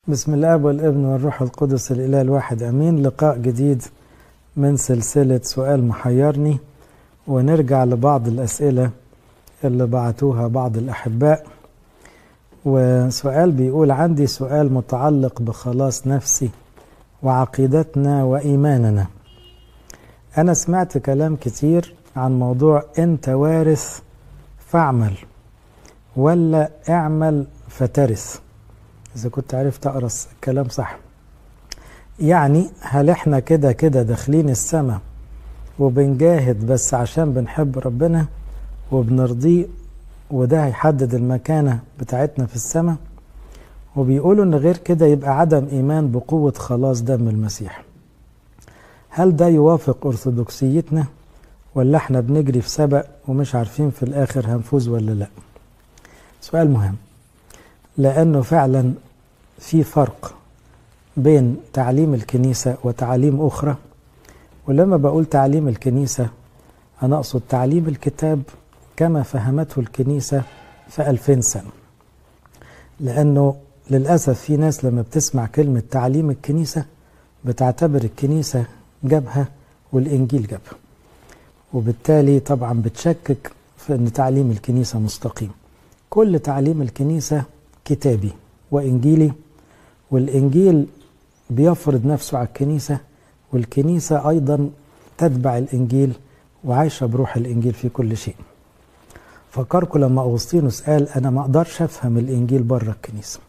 بسم الاب والابن والروح القدس الاله الواحد امين لقاء جديد من سلسله سؤال محيرني ونرجع لبعض الاسئله اللي بعتوها بعض الاحباء وسؤال بيقول عندي سؤال متعلق بخلاص نفسي وعقيدتنا وايماننا انا سمعت كلام كتير عن موضوع انت وارث فاعمل ولا اعمل فترث إذا كنت عرفت أقرأ الكلام صح يعني هل إحنا كده كده داخلين السماء وبنجاهد بس عشان بنحب ربنا وبنرضيه وده هيحدد المكانة بتاعتنا في السماء وبيقولوا إن غير كده يبقى عدم إيمان بقوة خلاص دم المسيح هل ده يوافق أرثوذكسيتنا ولا إحنا بنجري في سبق ومش عارفين في الآخر هنفوز ولا لأ سؤال مهم لأنه فعلا في فرق بين تعليم الكنيسة وتعاليم أخرى ولما بقول تعليم الكنيسة أنا أقصد تعليم الكتاب كما فهمته الكنيسة في ألفين سنة لأنه للأسف في ناس لما بتسمع كلمة تعليم الكنيسة بتعتبر الكنيسة جابها والإنجيل جابها وبالتالي طبعا بتشكك في أن تعليم الكنيسة مستقيم كل تعليم الكنيسة كتابي وإنجيلي والإنجيل بيفرض نفسه على الكنيسة والكنيسة أيضا تتبع الإنجيل وعايشة بروح الإنجيل في كل شيء فكركم لما أغسطينوس قال أنا ما أقدرش أفهم الإنجيل بره الكنيسة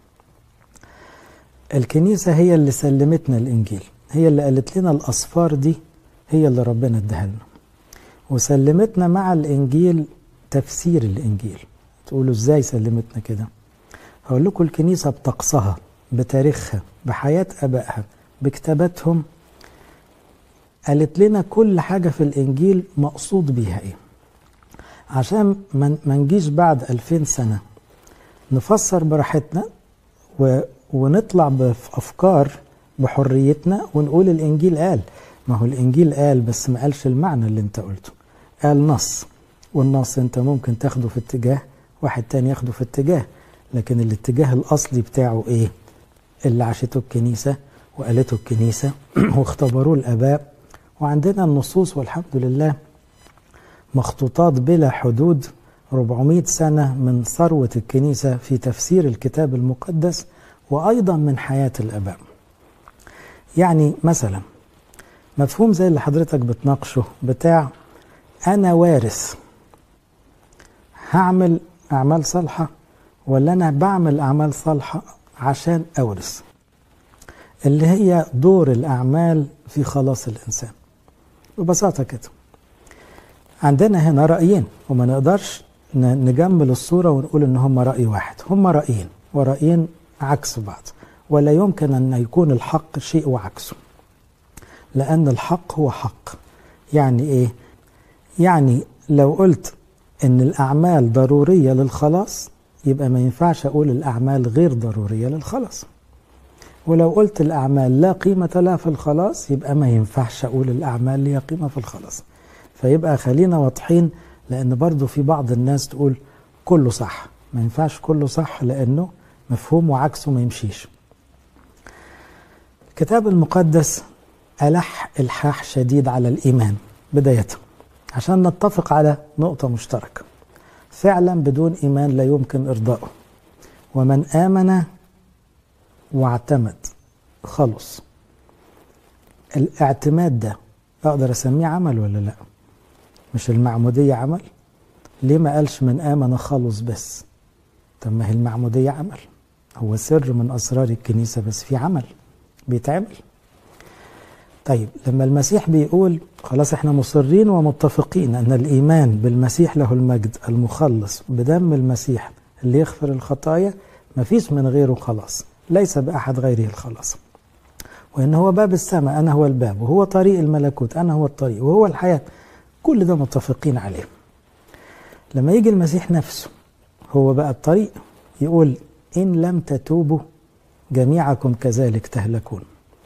الكنيسة هي اللي سلمتنا الإنجيل هي اللي قالت لنا الأصفار دي هي اللي ربنا اداها لنا وسلمتنا مع الإنجيل تفسير الإنجيل تقولوا إزاي سلمتنا كده هقول لكم الكنيسة بطقسها بتاريخها بحياة أبائها بكتاباتهم قالت لنا كل حاجة في الإنجيل مقصود بيها إيه عشان ما نجيش بعد ألفين سنة نفسر براحتنا و... ونطلع بأفكار بحريتنا ونقول الإنجيل قال ما هو الإنجيل قال بس ما قالش المعنى اللي انت قلته قال نص والنص انت ممكن تاخده في اتجاه واحد تاني ياخده في اتجاه لكن الاتجاه الأصلي بتاعه إيه؟ اللي عاشته الكنيسة وقالته الكنيسة واختبروه الآباء وعندنا النصوص والحمد لله مخطوطات بلا حدود 400 سنة من ثروة الكنيسة في تفسير الكتاب المقدس وأيضا من حياة الآباء يعني مثلا مفهوم زي اللي حضرتك بتناقشه بتاع أنا وارث هعمل أعمال صالحة ولا أنا بعمل أعمال صالحة عشان أورث اللي هي دور الأعمال في خلاص الإنسان ببساطة كده عندنا هنا رأيين وما نقدرش نجمل الصورة ونقول إن هم رأي واحد هم رأيين ورأيين عكس بعض ولا يمكن أن يكون الحق شيء وعكسه لأن الحق هو حق يعني إيه؟ يعني لو قلت إن الأعمال ضرورية للخلاص يبقى ما ينفعش أقول الأعمال غير ضرورية للخلاص ولو قلت الأعمال لا قيمة لها في الخلاص يبقى ما ينفعش أقول الأعمال ليها قيمة في الخلاص فيبقى خلينا واضحين لأن برضو في بعض الناس تقول كله صح ما ينفعش كله صح لأنه مفهوم وعكسه ما يمشيش الكتاب المقدس ألح إلحاح شديد على الإيمان بداية عشان نتفق على نقطة مشتركة فعلا بدون ايمان لا يمكن ارضائه ومن امن واعتمد خلص الاعتماد ده اقدر اسميه عمل ولا لا مش المعموديه عمل ليه ما قالش من امن خلص بس طب ما هي المعموديه عمل هو سر من اسرار الكنيسه بس في عمل بيتعمل طيب لما المسيح بيقول خلاص احنا مصرين ومتفقين ان الايمان بالمسيح له المجد المخلص بدم المسيح اللي يغفر الخطايا مفيش من غيره خلاص ليس باحد غيره الخلاص وان هو باب السماء انا هو الباب وهو طريق الملكوت انا هو الطريق وهو الحياه كل ده متفقين عليه لما يجي المسيح نفسه هو بقى الطريق يقول ان لم تتوبوا جميعكم كذلك تهلكون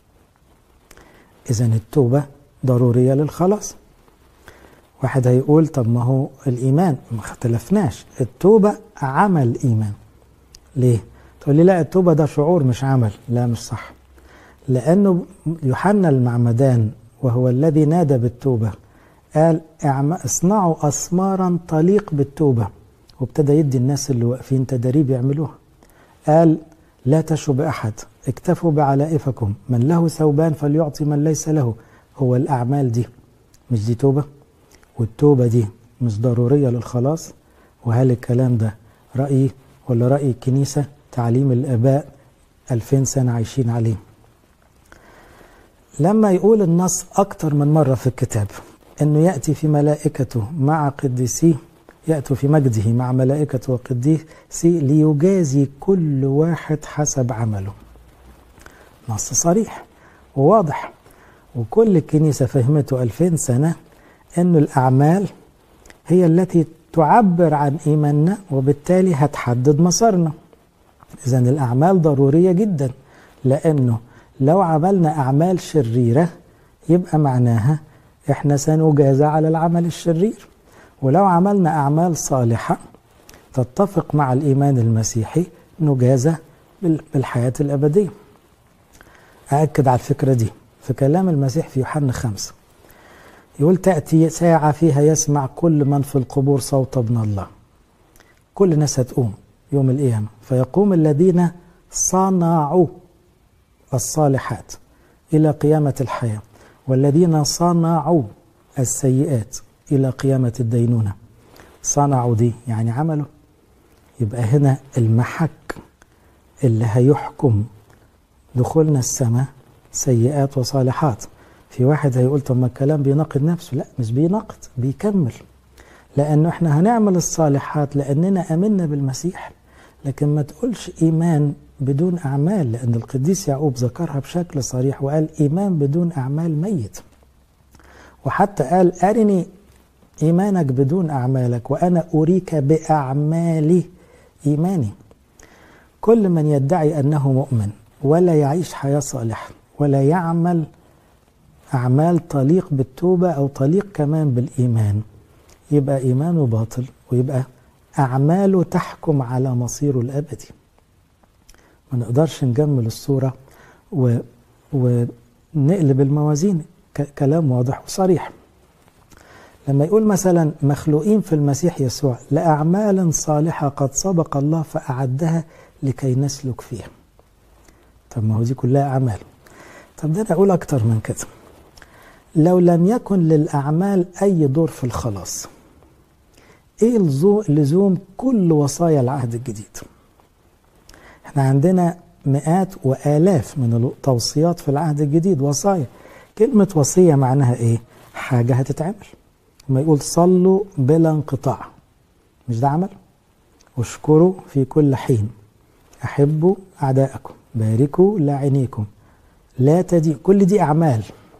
إذا التوبة ضرورية للخلاص واحد هيقول طب ما هو الإيمان ما اختلفناش التوبة عمل إيمان ليه؟ تقول لي لا التوبة ده شعور مش عمل لا مش صح لأنه يوحنا المعمدان وهو الذي نادى بالتوبة قال اصنعوا أسمارا تليق بالتوبة وابتدى يدي الناس اللي واقفين تدريب يعملوها قال لا تشوا بأحد اكتفوا بعلائفكم من له ثوبان فليعطي من ليس له هو الأعمال دي مش دي توبة والتوبة دي مش ضرورية للخلاص وهل الكلام ده رأيي ولا رأي الكنيسة تعليم الآباء ألفين سنة عايشين عليه لما يقول النص أكتر من مرة في الكتاب أنه يأتي في ملائكته مع قديسيه يأتوا في مجده مع ملائكته وقديسيه ليجازي كل واحد حسب عمله نص صريح وواضح وكل الكنيسة فهمته ألفين سنة أن الأعمال هي التي تعبر عن إيماننا وبالتالي هتحدد مسارنا إذا الأعمال ضرورية جدا لأنه لو عملنا أعمال شريرة يبقى معناها إحنا سنجازى على العمل الشرير ولو عملنا أعمال صالحة تتفق مع الإيمان المسيحي نجازى بالحياة الأبدية أأكد على الفكرة دي في كلام المسيح في يوحنا خمسة يقول تأتي ساعة فيها يسمع كل من في القبور صوت ابن الله كل الناس هتقوم يوم القيامة فيقوم الذين صنعوا الصالحات إلى قيامة الحياة والذين صنعوا السيئات إلى قيامة الدينونة صنعوا دي يعني عملوا يبقى هنا المحك اللي هيحكم دخولنا السماء سيئات وصالحات في واحد هيقول طب ما الكلام بيناقض نفسه لا مش بيناقض بيكمل لانه احنا هنعمل الصالحات لاننا امنا بالمسيح لكن ما تقولش ايمان بدون اعمال لان القديس يعقوب ذكرها بشكل صريح وقال ايمان بدون اعمال ميت وحتى قال ارني ايمانك بدون اعمالك وانا اريك باعمالي ايماني كل من يدعي انه مؤمن ولا يعيش حياه صالحه ولا يعمل أعمال تليق بالتوبة أو تليق كمان بالإيمان يبقى إيمانه باطل ويبقى أعماله تحكم على مصيره الأبدي ما نقدرش نجمل الصورة و... ونقلب الموازين ك... كلام واضح وصريح لما يقول مثلا مخلوقين في المسيح يسوع لأعمال صالحة قد سبق الله فأعدها لكي نسلك فيها طب ما هو دي كلها أعمال طب ده أنا أقول أكتر من كده لو لم يكن للأعمال أي دور في الخلاص إيه لزوم كل وصايا العهد الجديد احنا عندنا مئات وآلاف من التوصيات في العهد الجديد وصايا كلمة وصية معناها إيه حاجة هتتعمل لما يقول صلوا بلا انقطاع مش ده عمل واشكروا في كل حين أحبوا أعداءكم باركوا لاعنيكم لا تدي كل دي أعمال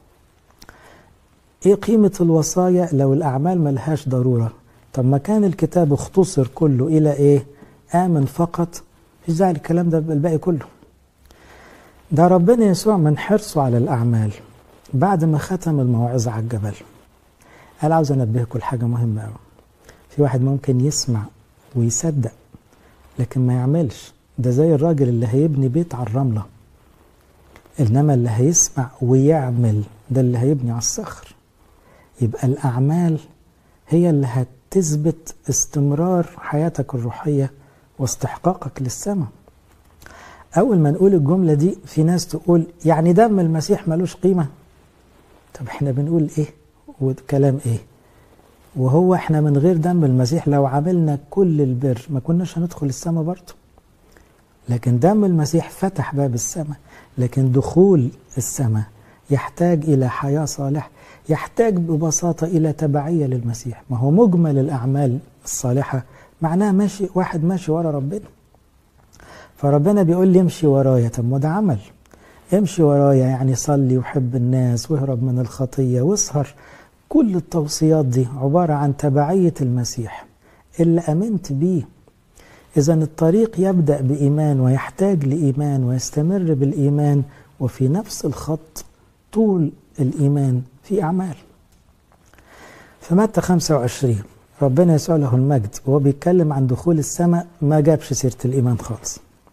ايه قيمة الوصايا لو الأعمال ملهاش ضرورة طب ما كان الكتاب اختصر كله إلى إيه آمن فقط مفيش داعي الكلام ده الباقي كله ده ربنا يسوع من حرصه على الأعمال بعد ما ختم الموعظة على الجبل قال عاوز أنبهكم لحاجة مهمة أوي في واحد ممكن يسمع ويصدق لكن ما يعملش ده زي الراجل اللي هيبني بيت على الرملة إنما اللي هيسمع ويعمل ده اللي هيبني على الصخر يبقى الأعمال هي اللي هتثبت استمرار حياتك الروحية واستحقاقك للسماء أول ما نقول الجملة دي في ناس تقول يعني دم المسيح ملوش قيمة طب احنا بنقول ايه وكلام ايه وهو احنا من غير دم المسيح لو عملنا كل البر ما كناش هندخل السماء برضه لكن دم المسيح فتح باب السماء لكن دخول السماء يحتاج إلى حياة صالحة يحتاج ببساطة إلى تبعية للمسيح ما هو مجمل الأعمال الصالحة معناه ماشي واحد ماشي ورا ربنا فربنا بيقول لي امشي ورايا طب ما ده عمل امشي ورايا يعني صلي وحب الناس واهرب من الخطية واسهر كل التوصيات دي عبارة عن تبعية المسيح اللي أمنت بيه إذا الطريق يبدأ بإيمان ويحتاج لإيمان ويستمر بالإيمان وفي نفس الخط طول الإيمان في أعمال في متى 25 ربنا يسوع له المجد وهو بيتكلم عن دخول السماء ما جابش سيرة الإيمان خالص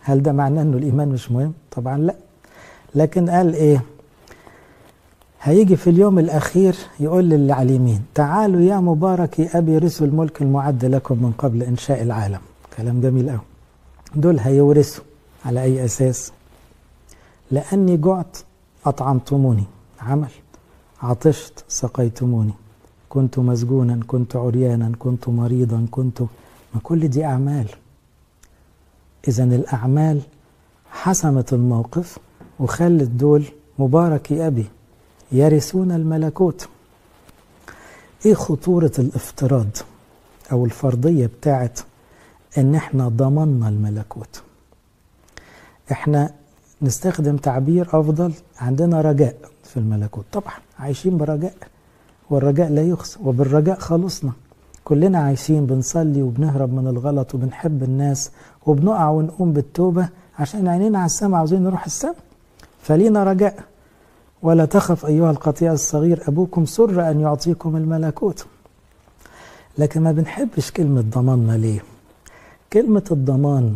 هل ده معناه أنه الإيمان مش مهم؟ طبعا لا لكن قال إيه هيجي في اليوم الأخير يقول للي على اليمين تعالوا يا مبارك يا أبي رثوا الملك المعد لكم من قبل إنشاء العالم كلام جميل قوي دول هيورثوا على أي أساس لأني جعت أطعمتموني عمل عطشت سقيتموني كنت مسجونا كنت عريانا كنت مريضا كنت ما كل دي أعمال إذا الأعمال حسمت الموقف وخلت دول مبارك أبي يرثون الملكوت ايه خطورة الافتراض او الفرضية بتاعت ان احنا ضمننا الملكوت احنا نستخدم تعبير افضل عندنا رجاء في الملكوت طبعا عايشين برجاء والرجاء لا يخزى وبالرجاء خلصنا كلنا عايشين بنصلي وبنهرب من الغلط وبنحب الناس وبنقع ونقوم بالتوبة عشان عينينا على السماء عاوزين نروح السماء فلينا رجاء ولا تخف أيها القطيع الصغير أبوكم سر أن يعطيكم الملكوت لكن ما بنحبش كلمة ضماننا ليه كلمة الضمان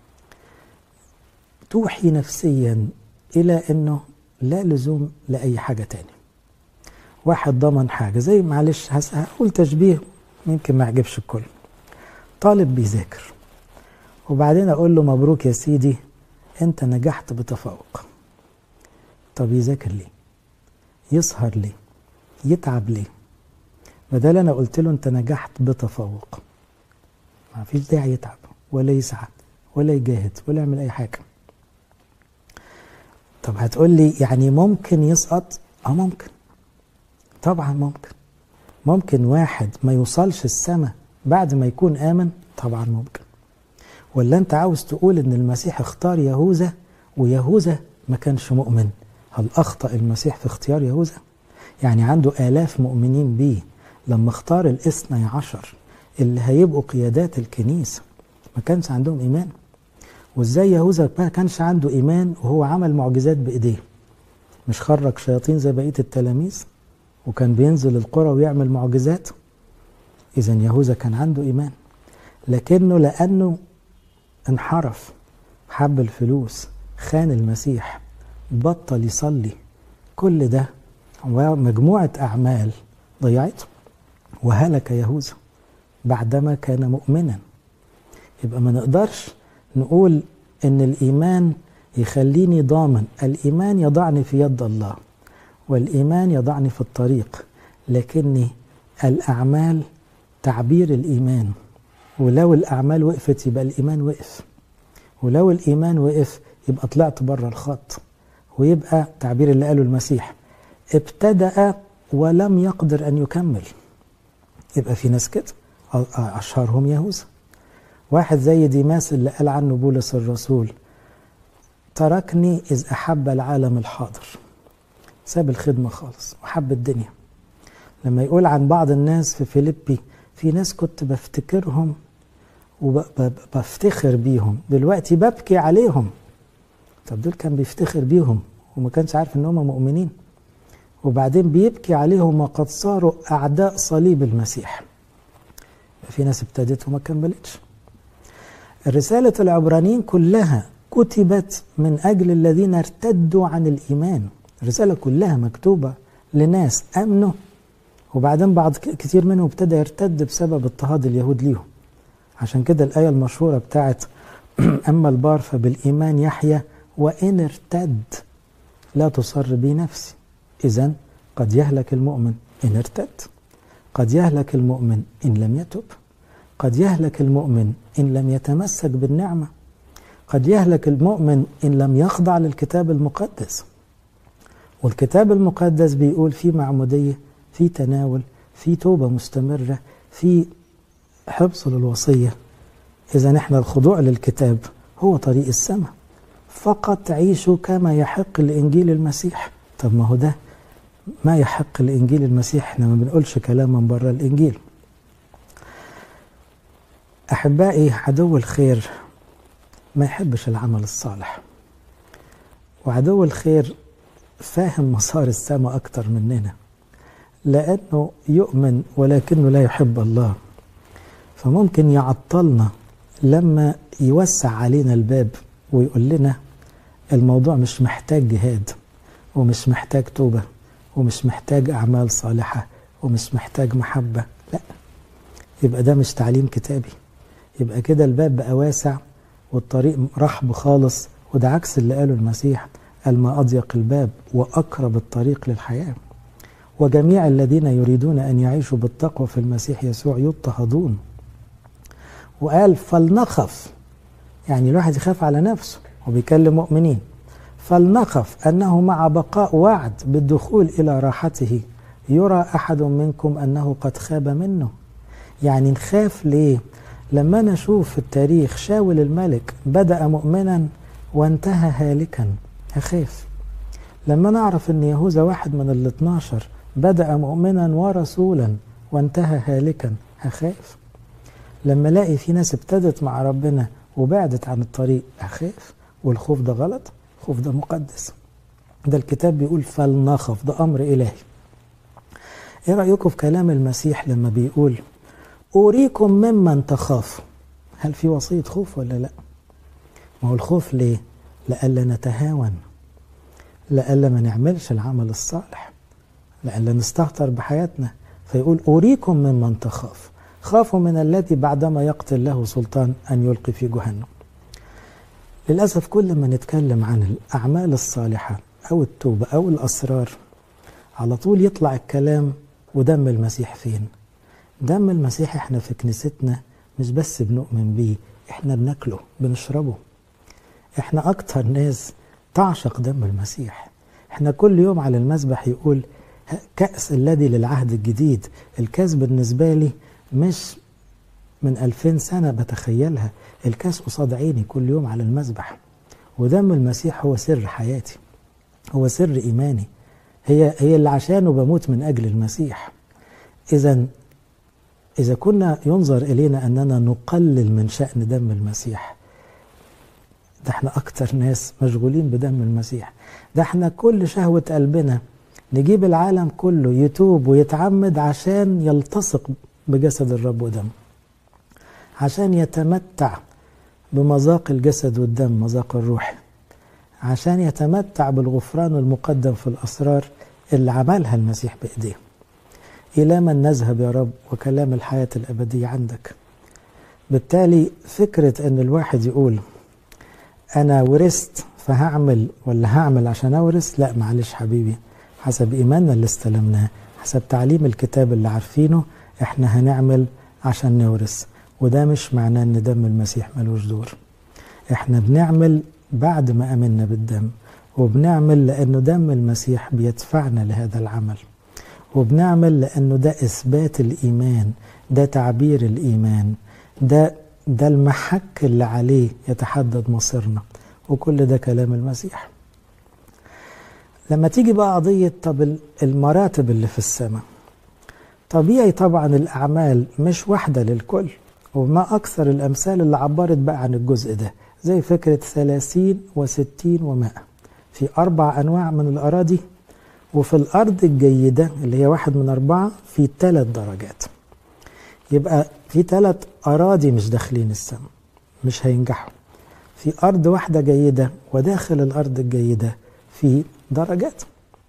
توحي نفسيا إلى أنه لا لزوم لأي حاجة تاني واحد ضمن حاجة زي معلش هقول تشبيه يمكن ما يعجبش الكل طالب بيذاكر وبعدين أقول له مبروك يا سيدي أنت نجحت بتفوق طب يذاكر ليه يسهر ليه يتعب ليه بدل انا قلت له انت نجحت بتفوق ما فيش داعي يتعب ولا يسعى ولا يجاهد ولا يعمل اي حاجه طب هتقول لي يعني ممكن يسقط اه ممكن طبعا ممكن ممكن واحد ما يوصلش السماء بعد ما يكون امن طبعا ممكن ولا انت عاوز تقول ان المسيح اختار يهوذا ويهوذا ما كانش مؤمن هل أخطأ المسيح في اختيار يهوذا؟ يعني عنده آلاف مؤمنين بيه لما اختار الاثني عشر اللي هيبقوا قيادات الكنيسة ما كانش عندهم إيمان وإزاي يهوذا ما كانش عنده إيمان وهو عمل معجزات بإيديه مش خرج شياطين زي بقية التلاميذ وكان بينزل القرى ويعمل معجزات إذا يهوذا كان عنده إيمان لكنه لأنه انحرف حب الفلوس خان المسيح بطل يصلي كل ده مجموعة أعمال ضيعته وهلك يهوذا بعدما كان مؤمنا يبقى ما نقدرش نقول ان الايمان يخليني ضامن الايمان يضعني في يد الله والايمان يضعني في الطريق لكني الاعمال تعبير الايمان ولو الاعمال وقفت يبقى الايمان وقف ولو الايمان وقف يبقى طلعت بره الخط ويبقى تعبير اللي قاله المسيح ابتدأ ولم يقدر أن يكمل يبقى في ناس كده أشهرهم يهوذا واحد زي ديماس اللي قال عنه بولس الرسول تركني إذ أحب العالم الحاضر ساب الخدمة خالص وحب الدنيا لما يقول عن بعض الناس في فيليبي في ناس كنت بفتكرهم وبفتخر بيهم دلوقتي ببكي عليهم طب دول كان بيفتخر بيهم وما كانش عارف ان هم مؤمنين وبعدين بيبكي عليهم وقد صاروا اعداء صليب المسيح في ناس ابتدت وما كملتش رسالة العبرانيين كلها كتبت من أجل الذين ارتدوا عن الإيمان الرسالة كلها مكتوبة لناس أمنوا وبعدين بعض كتير منهم ابتدى يرتد بسبب اضطهاد اليهود ليهم عشان كده الآية المشهورة بتاعت أما البار فبالإيمان يحيى وإن ارتد لا تصر بي نفسي إذا قد يهلك المؤمن إن ارتد قد يهلك المؤمن إن لم يتب قد يهلك المؤمن إن لم يتمسك بالنعمة قد يهلك المؤمن إن لم يخضع للكتاب المقدس والكتاب المقدس بيقول في معمودية في تناول في توبة مستمرة في حفظ للوصية إذا احنا الخضوع للكتاب هو طريق السماء فقط عيشوا كما يحق لإنجيل المسيح طب ما هو ده ما يحق لإنجيل المسيح احنا ما بنقولش كلام من بره الإنجيل أحبائي عدو الخير ما يحبش العمل الصالح وعدو الخير فاهم مسار السماء أكتر مننا لأنه يؤمن ولكنه لا يحب الله فممكن يعطلنا لما يوسع علينا الباب ويقول لنا الموضوع مش محتاج جهاد ومش محتاج توبة ومش محتاج أعمال صالحة ومش محتاج محبة لا يبقى ده مش تعليم كتابي يبقى كده الباب بقى واسع والطريق رحب خالص وده عكس اللي قاله المسيح قال ما أضيق الباب وأقرب الطريق للحياة وجميع الذين يريدون أن يعيشوا بالتقوى في المسيح يسوع يضطهدون وقال فلنخف يعني الواحد يخاف على نفسه وبيكلم مؤمنين فلنخف أنه مع بقاء وعد بالدخول إلى راحته يرى أحد منكم أنه قد خاب منه يعني نخاف ليه لما أنا أشوف في التاريخ شاول الملك بدأ مؤمنا وانتهى هالكا أخاف لما نعرف أن يهوذا واحد من ال 12 بدأ مؤمنا ورسولا وانتهى هالكا أخاف لما الاقي في ناس ابتدت مع ربنا وبعدت عن الطريق أخاف والخوف ده غلط الخوف ده مقدس ده الكتاب بيقول فلنخف ده أمر إلهي ايه رأيكم في كلام المسيح لما بيقول أريكم ممن تخاف هل في وصية خوف ولا لا ما هو الخوف ليه لألا نتهاون لألا ما نعملش العمل الصالح لألا نستهتر بحياتنا فيقول أريكم ممن تخاف خافوا من الذي بعدما يقتل له سلطان أن يلقي في جهنم للأسف كل ما نتكلم عن الأعمال الصالحة أو التوبة أو الأسرار على طول يطلع الكلام ودم المسيح فين دم المسيح احنا في كنيستنا مش بس بنؤمن بيه احنا بناكله بنشربه احنا اكتر ناس تعشق دم المسيح احنا كل يوم على المسبح يقول كأس الذي للعهد الجديد الكاس بالنسبة لي مش من ألفين سنة بتخيلها الكاس قصاد عيني كل يوم على المسبح ودم المسيح هو سر حياتي هو سر إيماني هي هي اللي عشانه بموت من أجل المسيح إذا إذا كنا ينظر إلينا أننا نقلل من شأن دم المسيح ده احنا أكتر ناس مشغولين بدم المسيح ده احنا كل شهوة قلبنا نجيب العالم كله يتوب ويتعمد عشان يلتصق بجسد الرب ودمه عشان يتمتع بمذاق الجسد والدم مذاق الروح عشان يتمتع بالغفران المقدم في الأسرار اللي عملها المسيح بإيديه إلى من نذهب يا رب وكلام الحياة الأبدية عندك بالتالي فكرة أن الواحد يقول أنا ورثت فهعمل ولا هعمل عشان أورث لا معلش حبيبي حسب إيماننا اللي استلمناه حسب تعليم الكتاب اللي عارفينه احنا هنعمل عشان نورث وده مش معناه ان دم المسيح ملوش دور احنا بنعمل بعد ما امنا بالدم وبنعمل لانه دم المسيح بيدفعنا لهذا العمل وبنعمل لانه ده اثبات الايمان ده تعبير الايمان ده ده المحك اللي عليه يتحدد مصيرنا وكل ده كلام المسيح لما تيجي بقى قضية طب المراتب اللي في السماء طبيعي طبعا الأعمال مش واحدة للكل وما أكثر الأمثال اللي عبرت بقى عن الجزء ده زي فكرة ثلاثين وستين ومائة في أربع أنواع من الأراضي وفي الأرض الجيدة اللي هي واحد من أربعة في ثلاث درجات يبقى في ثلاث أراضي مش داخلين السماء مش هينجحوا في أرض واحدة جيدة وداخل الأرض الجيدة في درجات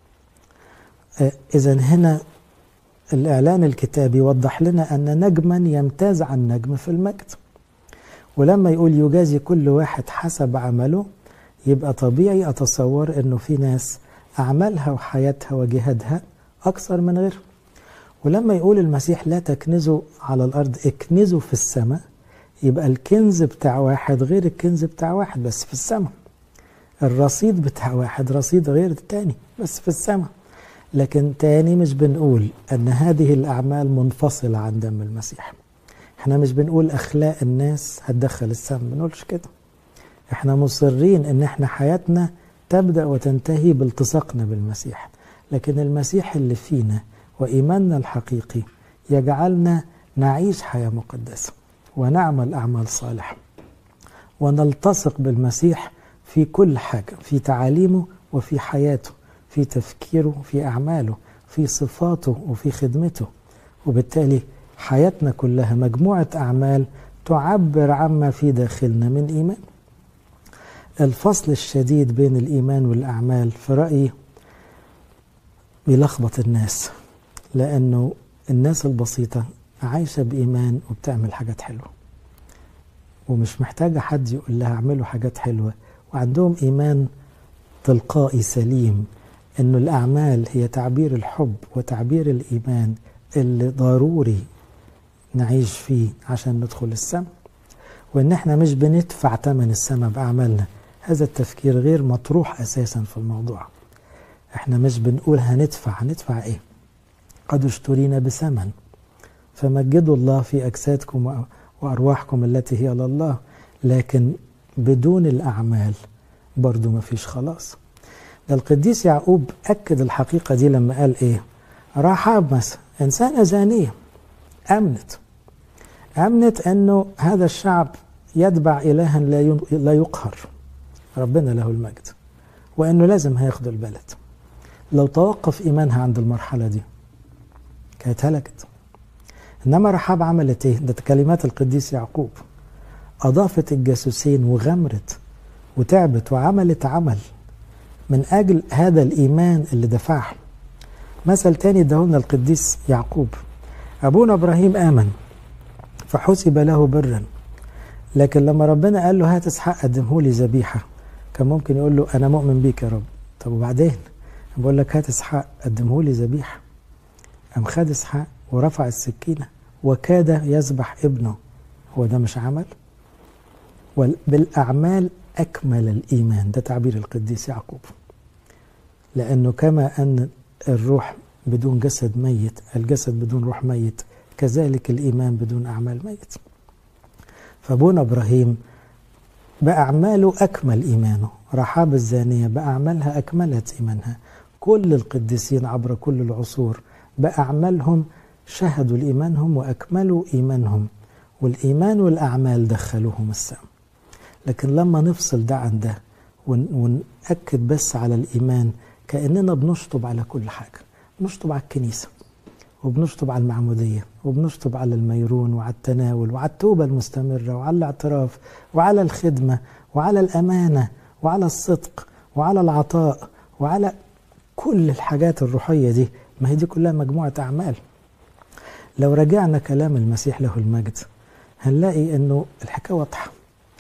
إذا هنا الإعلان الكتابي يوضح لنا أن نجما يمتاز عن نجم في المجد ولما يقول يجازي كل واحد حسب عمله يبقى طبيعي أتصور أنه في ناس أعمالها وحياتها وجهادها أكثر من غيرها ولما يقول المسيح لا تكنزوا على الأرض اكنزوا في السماء يبقى الكنز بتاع واحد غير الكنز بتاع واحد بس في السماء الرصيد بتاع واحد رصيد غير التاني بس في السماء لكن تاني مش بنقول أن هذه الأعمال منفصلة عن دم المسيح احنا مش بنقول أخلاق الناس هتدخل السماء ما بنقولش كده احنا مصرين ان احنا حياتنا تبدأ وتنتهي بالتصاقنا بالمسيح لكن المسيح اللي فينا وإيماننا الحقيقي يجعلنا نعيش حياة مقدسة ونعمل أعمال صالحة ونلتصق بالمسيح في كل حاجة في تعاليمه وفي حياته في تفكيره في أعماله في صفاته وفي خدمته وبالتالي حياتنا كلها مجموعة أعمال تعبر عما في داخلنا من إيمان الفصل الشديد بين الإيمان والأعمال في رأيي بيلخبط الناس لأنه الناس البسيطة عايشة بإيمان وبتعمل حاجات حلوة ومش محتاجة حد يقول لها اعملوا حاجات حلوة وعندهم إيمان تلقائي سليم انه الاعمال هي تعبير الحب وتعبير الايمان اللي ضروري نعيش فيه عشان ندخل السماء وان احنا مش بندفع ثمن السماء باعمالنا هذا التفكير غير مطروح اساسا في الموضوع احنا مش بنقول هندفع هندفع ايه قد اشترينا بثمن فمجدوا الله في اجسادكم وارواحكم التي هي لله لكن بدون الاعمال برضو ما فيش خلاص ده القديس يعقوب أكد الحقيقة دي لما قال إيه رحاب مثلا إنسانة زانية أمنت أمنت أنه هذا الشعب يتبع إلها لا يقهر ربنا له المجد وأنه لازم هياخدوا البلد لو توقف إيمانها عند المرحلة دي كانت هلكت إنما رحاب عملت إيه؟ ده كلمات القديس يعقوب أضافت الجاسوسين وغمرت وتعبت وعملت عمل من أجل هذا الإيمان اللي دفعه مثل تاني ادهولنا القديس يعقوب أبونا إبراهيم آمن فحسب له برا لكن لما ربنا قال له هات اسحاق قدمه لي ذبيحة كان ممكن يقول له أنا مؤمن بيك يا رب طب وبعدين بقول لك هات اسحاق قدمه لي ذبيحة قام خد اسحاق ورفع السكينة وكاد يذبح ابنه هو ده مش عمل بالأعمال أكمل الإيمان ده تعبير القديس يعقوب لأنه كما أن الروح بدون جسد ميت الجسد بدون روح ميت كذلك الإيمان بدون أعمال ميت فابونا إبراهيم بأعماله أكمل إيمانه رحاب الزانية بأعمالها أكملت إيمانها كل القديسين عبر كل العصور بأعمالهم شهدوا لإيمانهم وأكملوا إيمانهم والإيمان والأعمال دخلوهم السماء لكن لما نفصل ده عن ده ونأكد بس على الإيمان كأننا بنشطب على كل حاجة بنشطب على الكنيسة وبنشطب على المعمودية وبنشطب على الميرون وعلى التناول وعلى التوبة المستمرة وعلى الاعتراف وعلى الخدمة وعلى الأمانة وعلى الصدق وعلى العطاء وعلى كل الحاجات الروحية دي ما هي دي كلها مجموعة أعمال لو رجعنا كلام المسيح له المجد هنلاقي انه الحكايه واضحه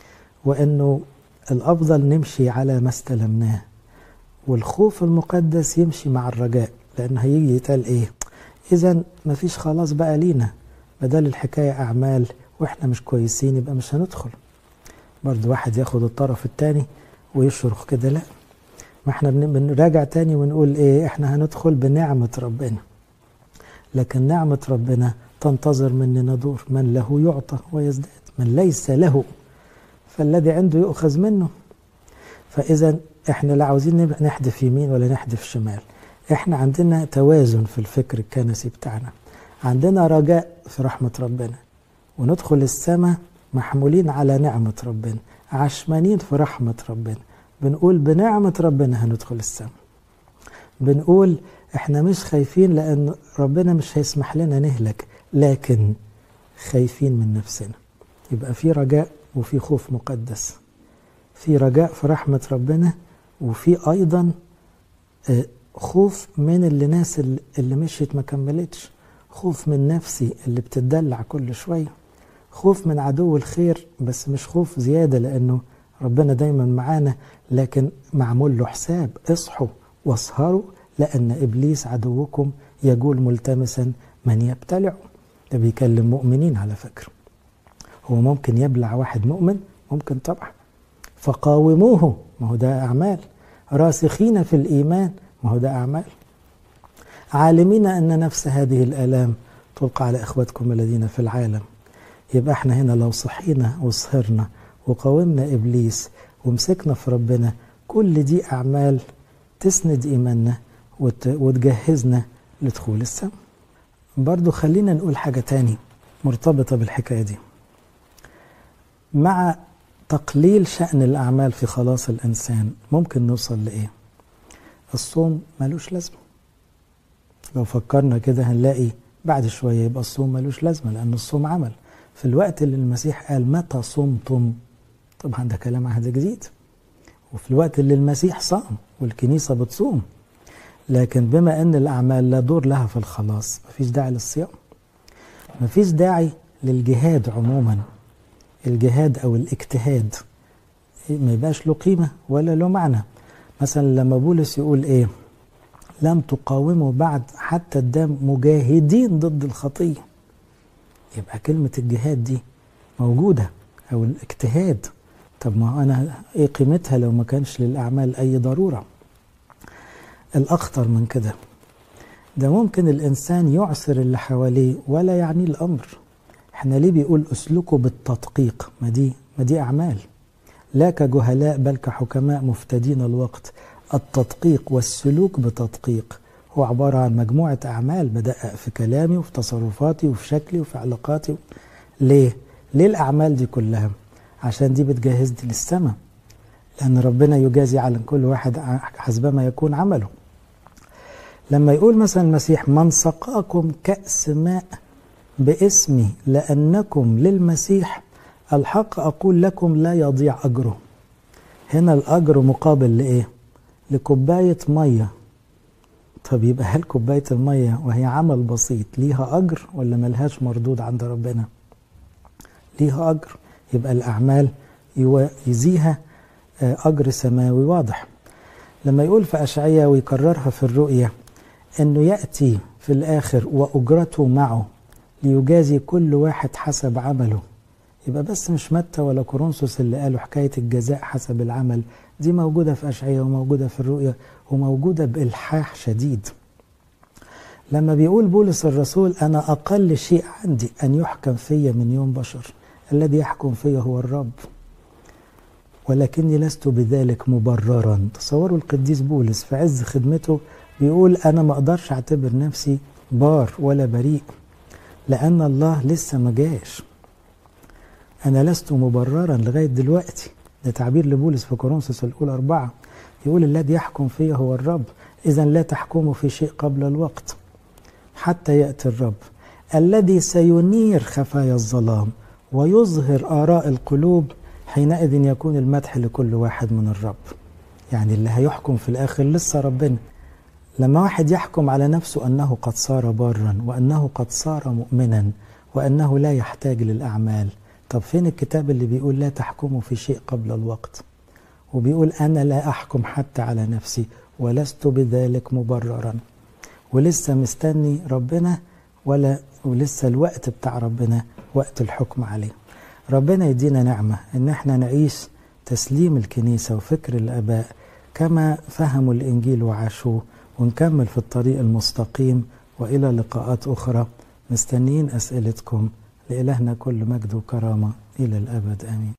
وانه الافضل نمشي على ما استلمناه والخوف المقدس يمشي مع الرجاء لان هيجي يتقال ايه اذا مفيش خلاص بقى لينا بدل الحكايه اعمال واحنا مش كويسين يبقى مش هندخل برضه واحد ياخد الطرف الثاني ويشرخ كده لا ما احنا بنراجع تاني ونقول ايه احنا هندخل بنعمة ربنا لكن نعمة ربنا تنتظر مننا دور من له يعطى ويزداد من ليس له فالذي عنده يؤخذ منه فإذا احنا لا عاوزين نحدف يمين ولا نحدف شمال احنا عندنا توازن في الفكر الكنسي بتاعنا عندنا رجاء في رحمة ربنا وندخل السماء محمولين على نعمة ربنا عشمانين في رحمة ربنا بنقول بنعمة ربنا هندخل السماء بنقول احنا مش خايفين لأن ربنا مش هيسمح لنا نهلك لكن خايفين من نفسنا يبقى في رجاء وفي خوف مقدس في رجاء في رحمة ربنا وفي أيضا خوف من اللي ناس اللي مشيت ما كملتش خوف من نفسي اللي بتدلع كل شوية خوف من عدو الخير بس مش خوف زيادة لأنه ربنا دايما معانا لكن معمول له حساب اصحوا واسهروا لأن إبليس عدوكم يجول ملتمسا من يبتلعه ده بيكلم مؤمنين على فكرة هو ممكن يبلع واحد مؤمن ممكن طبعا فقاوموه ما هو ده أعمال راسخين في الإيمان ما هو ده أعمال عالمين أن نفس هذه الآلام تلقى على إخوتكم الذين في العالم يبقى احنا هنا لو صحينا وسهرنا وقاومنا إبليس ومسكنا في ربنا كل دي أعمال تسند إيماننا وتجهزنا لدخول السماء برضو خلينا نقول حاجة تاني مرتبطة بالحكاية دي مع تقليل شأن الأعمال في خلاص الإنسان ممكن نوصل لإيه الصوم ملوش لازمة لو فكرنا كده هنلاقي بعد شوية يبقى الصوم ملوش لازمة لأن الصوم عمل في الوقت اللي المسيح قال متى صمتم طبعا ده كلام عهد جديد وفي الوقت اللي المسيح صام والكنيسة بتصوم لكن بما أن الأعمال لا دور لها في الخلاص مفيش داعي للصيام مفيش داعي للجهاد عموما الجهاد أو الاجتهاد ما يبقاش له قيمة ولا له معنى مثلا لما بولس يقول إيه لم تقاوموا بعد حتى الدم مجاهدين ضد الخطية يبقى كلمة الجهاد دي موجودة أو الاجتهاد طب ما أنا إيه قيمتها لو ما كانش للأعمال أي ضرورة الأخطر من كده ده ممكن الإنسان يعسر اللي حواليه ولا يعني الأمر احنا ليه بيقول اسلكوا بالتدقيق ما دي ما دي أعمال لا كجهلاء بل كحكماء مفتدين الوقت التدقيق والسلوك بتدقيق هو عبارة عن مجموعة أعمال بدقق في كلامي وفي تصرفاتي وفي شكلي وفي علاقاتي ليه؟ ليه الأعمال دي كلها؟ عشان دي بتجهزني للسماء لأن ربنا يجازي على كل واحد حسب ما يكون عمله لما يقول مثلا المسيح من سقاكم كأس ماء باسمي لأنكم للمسيح الحق أقول لكم لا يضيع أجره هنا الأجر مقابل لإيه؟ لكوباية مية طب يبقى هل كوباية المية وهي عمل بسيط ليها أجر ولا ملهاش مردود عند ربنا ليها أجر يبقى الأعمال يزيها أجر سماوي واضح لما يقول في أشعية ويكررها في الرؤية أنه يأتي في الآخر وأجرته معه ليجازي كل واحد حسب عمله يبقى بس مش متى ولا كورنثوس اللي قالوا حكاية الجزاء حسب العمل دي موجودة في أشعية وموجودة في الرؤية وموجودة بإلحاح شديد لما بيقول بولس الرسول أنا أقل شيء عندي أن يحكم في من يوم بشر الذي يحكم في هو الرب ولكني لست بذلك مبررا تصوروا القديس بولس في عز خدمته بيقول أنا ما أقدرش أعتبر نفسي بار ولا بريء لأن الله لسه ما جاش أنا لست مبررا لغاية دلوقتي ده تعبير لبولس في كورنثوس الأولى أربعة يقول الذي يحكم فيه هو الرب إذا لا تحكموا في شيء قبل الوقت حتى يأتي الرب الذي سينير خفايا الظلام ويظهر آراء القلوب حينئذ يكون المدح لكل واحد من الرب يعني اللي هيحكم في الآخر لسه ربنا لما واحد يحكم على نفسه أنه قد صار بارا وأنه قد صار مؤمنا وأنه لا يحتاج للأعمال طب فين الكتاب اللي بيقول لا تحكموا في شيء قبل الوقت وبيقول أنا لا أحكم حتى على نفسي ولست بذلك مبررا ولسه مستني ربنا ولا ولسه الوقت بتاع ربنا وقت الحكم عليه ربنا يدينا نعمة ان احنا نعيش تسليم الكنيسة وفكر الآباء كما فهموا الإنجيل وعاشوه ونكمل في الطريق المستقيم وإلى لقاءات أخرى مستنيين أسئلتكم لإلهنا كل مجد وكرامة إلى الأبد آمين